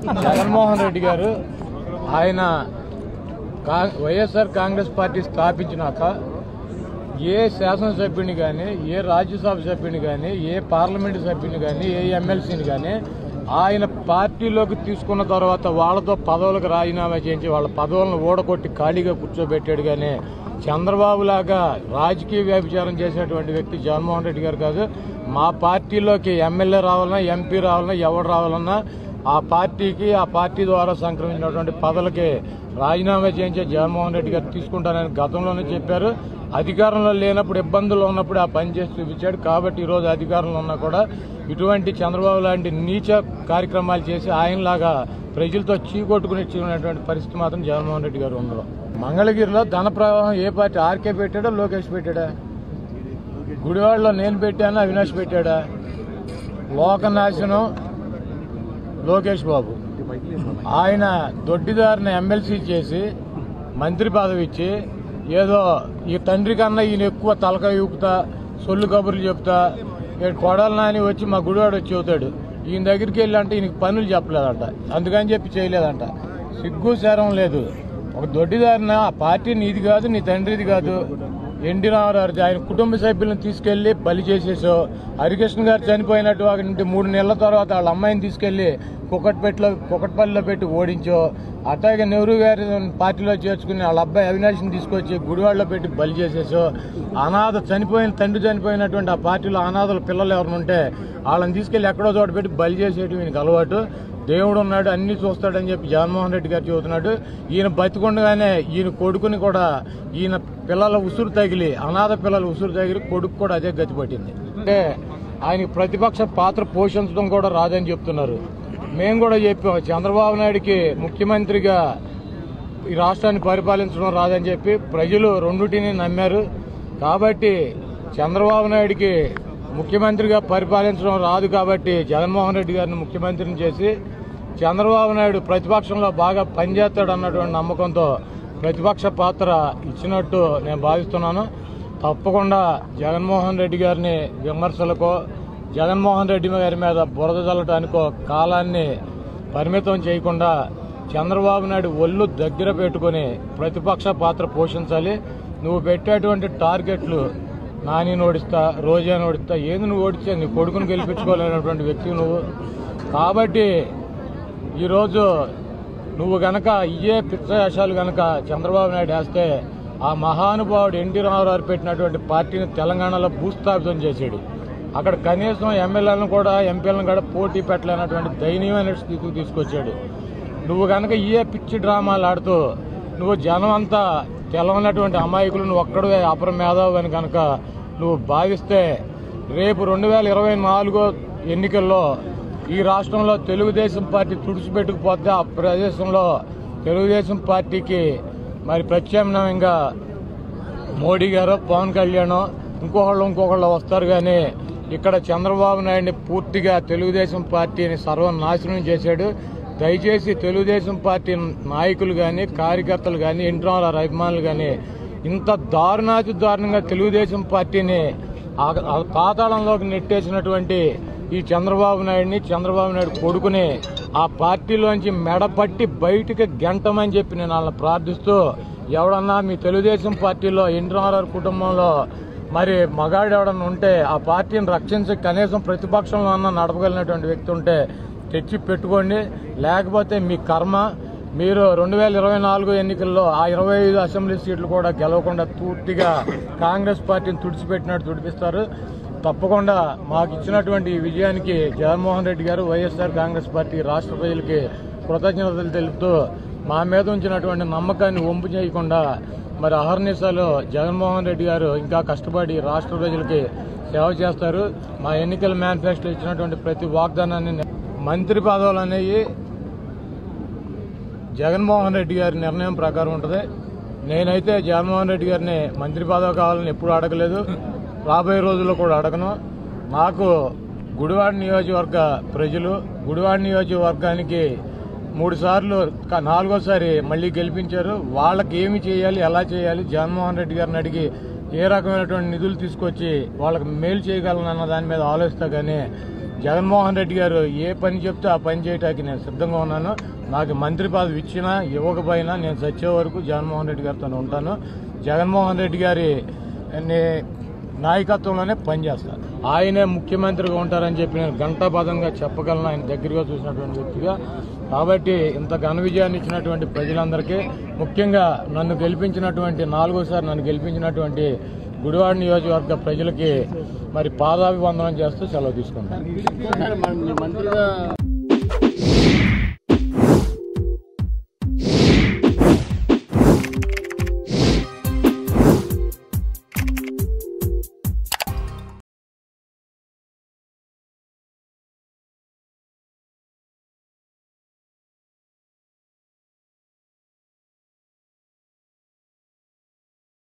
జగన్మోహన్ రెడ్డి గారు ఆయన కా- వైఎస్ఆర్ కాంగ్రెస్ పార్టీ స్థాపించినాక ఏ శాసనసభ్యుని కానీ ఏ రాజ్యసభ సభ్యుని కానీ ఏ పార్లమెంటు సభ్యుని కానీ ఏ ఎమ్మెల్సీని కానీ ఆయన పార్టీలోకి తీసుకున్న తర్వాత వాళ్ళతో పదవులకు రాజీనామా చేయించి వాళ్ళ పదవులను ఓడగొట్టి ఖాళీగా కూర్చోబెట్టాడు కానీ చంద్రబాబు లాగా రాజకీయ వ్యభిచారం చేసేటువంటి వ్యక్తి జగన్మోహన్ రెడ్డి గారు కాదు మా పార్టీలోకి ఎమ్మెల్యే రావాలన్నా ఎంపీ రావాలన్నా ఎవరు రావాలన్నా ఆ పార్టీకి ఆ పార్టీ ద్వారా సంక్రమించినటువంటి పదవులకి రాజీనామా చేయించే జగన్మోహన్ రెడ్డి గారు తీసుకుంటానని గతంలోనే చెప్పారు అధికారంలో లేనప్పుడు ఇబ్బందులు ఉన్నప్పుడు ఆ పని చేసి చూపించాడు కాబట్టి ఈరోజు అధికారంలో ఉన్నా కూడా ఇటువంటి చంద్రబాబు లాంటి నీచ కార్యక్రమాలు చేసి ఆయనలాగా ప్రజలతో చీకొట్టుకుని ఇచ్చినటువంటి పరిస్థితి మాత్రం జగన్మోహన్ రెడ్డి గారు ఉండరు మంగళగిరిలో ధన ప్రవాహం ఏ పార్టీ ఆర్కే పెట్టాడా లోకేష్ పెట్టాడా గుడివాడలో నేను పెట్టాను అవినాష్ పెట్టాడా లోకనాశనం లోకేష్ బాబు ఆయన దొడ్డిదారిని ఎమ్మెల్సీ చేసి మంత్రి పదవి ఇచ్చి ఏదో ఈ తండ్రి కన్నా ఈయన ఎక్కువ తలకాయ ఊపుతా సొల్లు కబుర్లు చెప్తా ఈయన కొడాలి నాని వచ్చి మా గుడివాడు వచ్చి చెబుతాడు ఈయన దగ్గరికి వెళ్ళి అంటే ఈయనకి పనులు చెప్పలేదంట అందుకని చెప్పి చేయలేదంట సిగ్గు శరం లేదు ఒక దొడ్డిదారిన ఆ పార్టీ నీది కాదు నీ తండ్రిది కాదు ఎన్టీ రామారావు ఆయన కుటుంబ సభ్యులను తీసుకెళ్లి బలి చేసేసో హరికృష్ణ గారు చనిపోయినట్టు అక్కడి నుండి మూడు నెలల తర్వాత వాళ్ళ అమ్మాయిని తీసుకెళ్లి కుకట్పేటలో కుకట్పల్లిలో పెట్టి ఓడించో అట్లాగే నెహ్రూ గారి పార్టీలో చేర్చుకుని వాళ్ళ అబ్బాయి అవినాష్ని తీసుకొచ్చి గుడివాడలో పెట్టి బలి చేసేసో అనాథ చనిపోయిన తండ్రి చనిపోయినటువంటి ఆ పార్టీలో అనాథల పిల్లలు ఎవరిని ఉంటే వాళ్ళని తీసుకెళ్లి ఎక్కడో చోట పెట్టి బలి చేసేయడం ఈయనకి అలవాటు దేవుడు ఉన్నాడు అన్ని చూస్తాడని చెప్పి జగన్మోహన్ రెడ్డి గారు చెబుతున్నాడు ఈయన బతికుండగానే ఈయన కొడుకుని కూడా ఈయన పిల్లల ఉసురు తగిలి అనాథ పిల్లల ఉసురు తగిలి కొడుకు కూడా అదే గతి పట్టింది అంటే ఆయనకి ప్రతిపక్ష పాత్ర పోషించడం కూడా రాదని చెప్తున్నారు మేము కూడా చెప్పాం చంద్రబాబు నాయుడికి ముఖ్యమంత్రిగా ఈ రాష్ట్రాన్ని పరిపాలించడం రాదని చెప్పి ప్రజలు రెండుటిని నమ్మారు కాబట్టి చంద్రబాబు నాయుడికి ముఖ్యమంత్రిగా పరిపాలించడం రాదు కాబట్టి జగన్మోహన్ రెడ్డి గారిని ముఖ్యమంత్రిని చేసి చంద్రబాబు నాయుడు ప్రతిపక్షంలో బాగా పనిచేస్తాడు అన్నటువంటి నమ్మకంతో ప్రతిపక్ష పాత్ర ఇచ్చినట్టు నేను భావిస్తున్నాను తప్పకుండా జగన్మోహన్ రెడ్డి గారిని విమర్శలకో జగన్మోహన్ రెడ్డి గారి మీద బురద చల్లటానికో కాలాన్ని పరిమితం చేయకుండా చంద్రబాబు నాయుడు ఒళ్ళు దగ్గర పెట్టుకుని ప్రతిపక్ష పాత్ర పోషించాలి నువ్వు పెట్టేటువంటి టార్గెట్లు నాని ఓడిస్తా రోజా ఓడిస్తా ఏంది నువ్వు ఓడిస్తే నీ కొడుకును గెలిపించుకోలేనటువంటి వ్యక్తి నువ్వు కాబట్టి ఈరోజు నువ్వు గనక ఇయ్యే పిచ్చయాశాలు గనక చంద్రబాబు నాయుడు వేస్తే ఆ మహానుభావుడు ఎన్టీ రామారావు పెట్టినటువంటి పార్టీని తెలంగాణలో భూస్థాపితం చేశాడు అక్కడ కనీసం ఎమ్మెల్యేలను కూడా ఎంపీలను కూడా పోటీ పెట్టలేనటువంటి దయనీయమైన స్థితికి తీసుకొచ్చాడు నువ్వు కనుక ఇయే పిచ్చి డ్రామాలు ఆడుతూ నువ్వు జనం అంతా తెలవనటువంటి అమాయకులు నువ్వు ఒక్కడే అపర మేధావు అని కనుక నువ్వు భావిస్తే రేపు రెండు వేల ఇరవై నాలుగో ఎన్నికల్లో ఈ రాష్ట్రంలో తెలుగుదేశం పార్టీ తుడిచిపెట్టుకుపోతే ఆ ప్రదేశంలో తెలుగుదేశం పార్టీకి మరి ప్రత్యామ్నాయంగా మోడీ గారు పవన్ కళ్యాణ్ ఇంకొకళ్ళు ఇంకొకళ్ళు వస్తారు కానీ ఇక్కడ చంద్రబాబు నాయుడిని పూర్తిగా తెలుగుదేశం పార్టీని సర్వనాశనం చేశాడు దయచేసి తెలుగుదేశం పార్టీ నాయకులు కానీ కార్యకర్తలు కానీ ఇంట్రాల అభిమానులు కానీ ఇంత దారుణాతి దారుణంగా తెలుగుదేశం పార్టీని ఆ- ఆ పాతాళంలోకి నెట్టేసినటువంటి ఈ చంద్రబాబు నాయుడిని చంద్రబాబు నాయుడు కొడుకుని ఆ పార్టీలోంచి మెడపట్టి బయటికి గెంటమని చెప్పి నేను వాళ్ళని ప్రార్థిస్తూ ఎవడన్నా మీ తెలుగుదేశం పార్టీలో ఎన్టీఆర్ కుటుంబంలో మరి మగాడు ఎవడన్నా ఉంటే ఆ పార్టీని రక్షించి కనీసం ప్రతిపక్షంలో అన్న నడపగలిగినటువంటి వ్యక్తి ఉంటే తెచ్చి పెట్టుకోండి లేకపోతే మీ కర్మ మీరు రెండు వేల ఇరవై నాలుగు ఎన్నికల్లో ఆ ఇరవై ఐదు అసెంబ్లీ సీట్లు కూడా గెలవకుండా పూర్తిగా కాంగ్రెస్ పార్టీని తుడిచిపెట్టినట్టు తుడిపిస్తారు తప్పకుండా మాకు ఇచ్చినటువంటి ఈ విజయానికి జగన్మోహన్ రెడ్డి గారు వైఎస్ఆర్ కాంగ్రెస్ పార్టీ రాష్ట్ర ప్రజలకి కృతజ్ఞతలు తెలుపుతూ మా మీద ఉంచినటువంటి నమ్మకాన్ని వంపు చేయకుండా మరి అహర్నిశలు జగన్మోహన్ రెడ్డి గారు ఇంకా కష్టపడి రాష్ట్ర ప్రజలకి సేవ చేస్తారు మా ఎన్నికల మేనిఫెస్టో ఇచ్చినటువంటి ప్రతి వాగ్దానాన్ని నె- మంత్రి పదవులు అనేవి జగన్మోహన్ రెడ్డి గారి నిర్ణయం ప్రకారం ఉంటుంది నేనైతే జగన్మోహన్ రెడ్డి గారిని మంత్రి పదవి కావాలని ఎప్పుడు అడగలేదు రాబోయే రోజుల్లో కూడా అడగను నాకు గుడివాడ నియోజకవర్గ ప్రజలు గుడివాడ నియోజకవర్గానికి మూడు సార్లు క- నాలుగోసారి మళ్ళీ గెలిపించారు వాళ్ళకి ఏమి చేయాలి ఎలా చేయాలి జగన్మోహన్ రెడ్డి గారిని అడిగి ఏ రకమైనటువంటి నిధులు తీసుకొచ్చి వాళ్ళకి మేలు చేయగలను అన్న దాని మీద ఆలోచిస్తా కానీ జగన్మోహన్ రెడ్డి గారు ఏ పని చెప్తే ఆ పని చేయడానికి నేను సిద్ధంగా ఉన్నాను నాకు మంత్రి పదవి ఇచ్చినా ఇవ్వకపోయినా నేను చచ్చే వరకు జగన్మోహన్ రెడ్డి గారితో ఉంటాను జగన్మోహన్ రెడ్డి గారి నే- నాయకత్వంలోనే పనిచేస్తాను ఆయనే ముఖ్యమంత్రిగా ఉంటారని చెప్పి నేను ఘంటాపదంగా చెప్పగలను ఆయన దగ్గరగా చూసినటువంటి వ్యక్తిగా కాబట్టి ఇంత ఘన విజయాన్ని ఇచ్చినటువంటి ప్రజలందరికీ ముఖ్యంగా నన్ను గెలిపించినటువంటి నాలుగోసారి నన్ను గెలిపించినటువంటి గుడివాడ నియోజకవర్గ ప్రజలకి మరి పాదాభివందనం చేస్తూ సెలవు తీసుకుంటాను మంత్రిగా